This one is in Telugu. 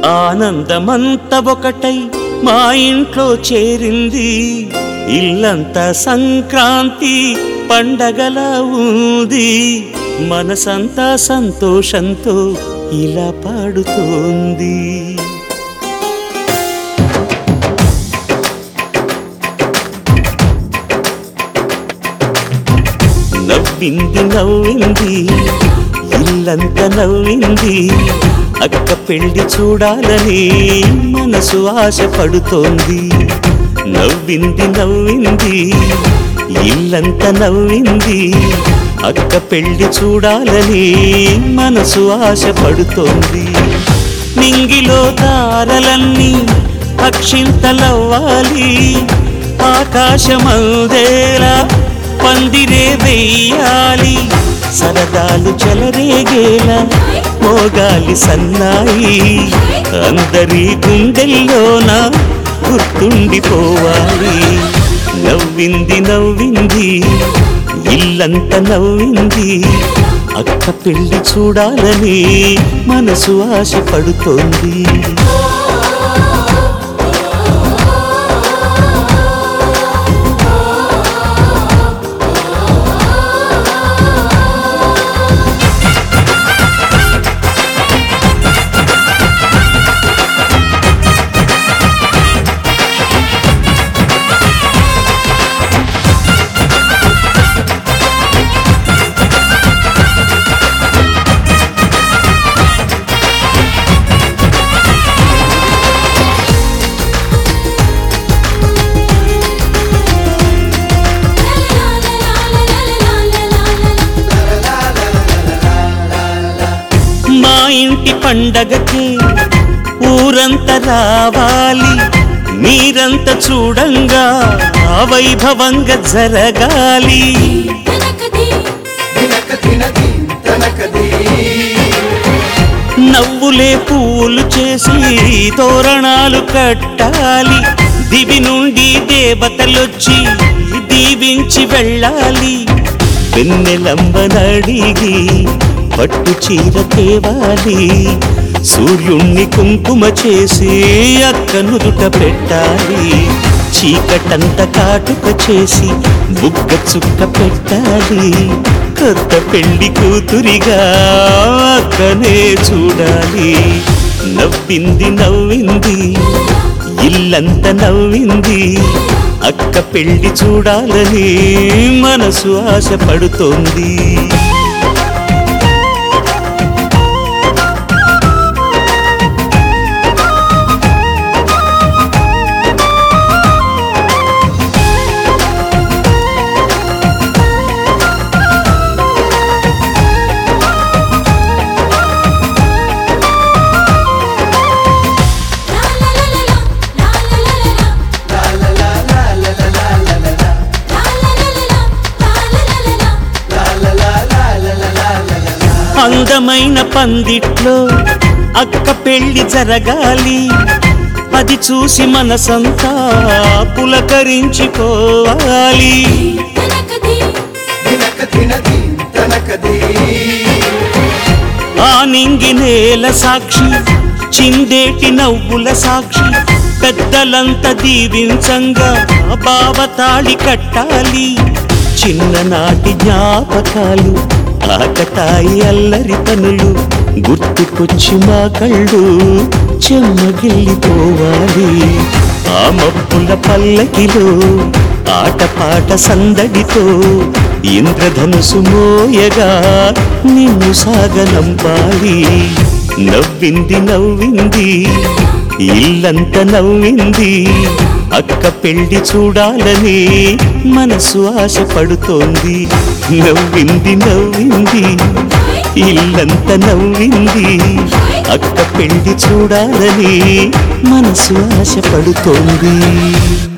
ఆనందమంత ఒకటై మా ఇంట్లో చేరింది ఇల్లంతా సంక్రాంతి పండగలా ఉంది మనసంతా సంతోషంతో ఇలా పాడుతోంది నవ్వింది నవ్వింది ఇల్లంతా నవ్వింది అక్క పెళ్లి చూడాలని మనసు ఆశపడుతోంది నవ్వింది నవ్వింది ఇల్లంతా నవ్వింది అక్క పెళ్లి చూడాలని మనసు ఆశపడుతోంది నింగిలో తారలన్నీ అక్షింతలవ్వాలి ఆకాశమందేలా పందిరే వెయ్యాలి సరదాలు చెలరేగేలా మోగాలి సన్నాయి అందరి గుండెల్లోన గుర్తుండిపోవాలి నవ్వింది నవ్వింది ఇల్లంత నవ్వింది అక్క పెళ్లి చూడాలని మనసు ఆశపడుతోంది మా ఇంటి పండగకి ఊరంతా రావాలి మీరంతా చూడంగా వైభవంగా జరగాలి నవ్వులే పూలు చేసి తోరణాలు కట్టాలి దివి నుండి దేవతలొచ్చి దీవించి వెళ్ళాలి వెన్నెలంబనడిగి పట్టు చీర తేవాలి సూర్యుణ్ణి కుంకుమ చేసి అక్క నుదుట పెట్టాలి చీకటంత కాటుక చేసి బుగ్గ చుక్క పెట్టాలి కొత్త పెళ్లి కూతురిగా అక్కనే చూడాలి నవ్వింది నవ్వింది ఇల్లంత నవ్వింది అక్క పెళ్లి చూడాలని మనసు ఆశపడుతోంది అందమైన పందిట్లో అక్క పెళ్లి జరగాలి అది చూసి మనసంతా పులకరించిపోవాలి ఆ నింగి నేల సాక్షి చిందేటి నవ్వుల సాక్షి పెద్దలంతా దీవించంగా బావతాళి కట్టాలి చిన్ననాటి జ్ఞాపకాలు ఆకతాయి అల్లరి పనులు గుర్తుకొచ్చి మా కళ్ళు చెమ్మగిల్లిపోవాలి ఆ మబ్బుల పల్లకిలో ఆటపాట సందడితో ఇంద్రధనుసు మోయగా నిన్ను సాగనంపాలి నవ్వింది నవ్వింది ఇల్లంత నవ్వింది అక్క పెళ్లి చూడాలని మనసు ఆశపడుతోంది నవ్వింది నవ్వింది ఇల్లంత నవ్వింది అక్క పెళ్లి చూడాలని మనసు ఆశపడుతోంది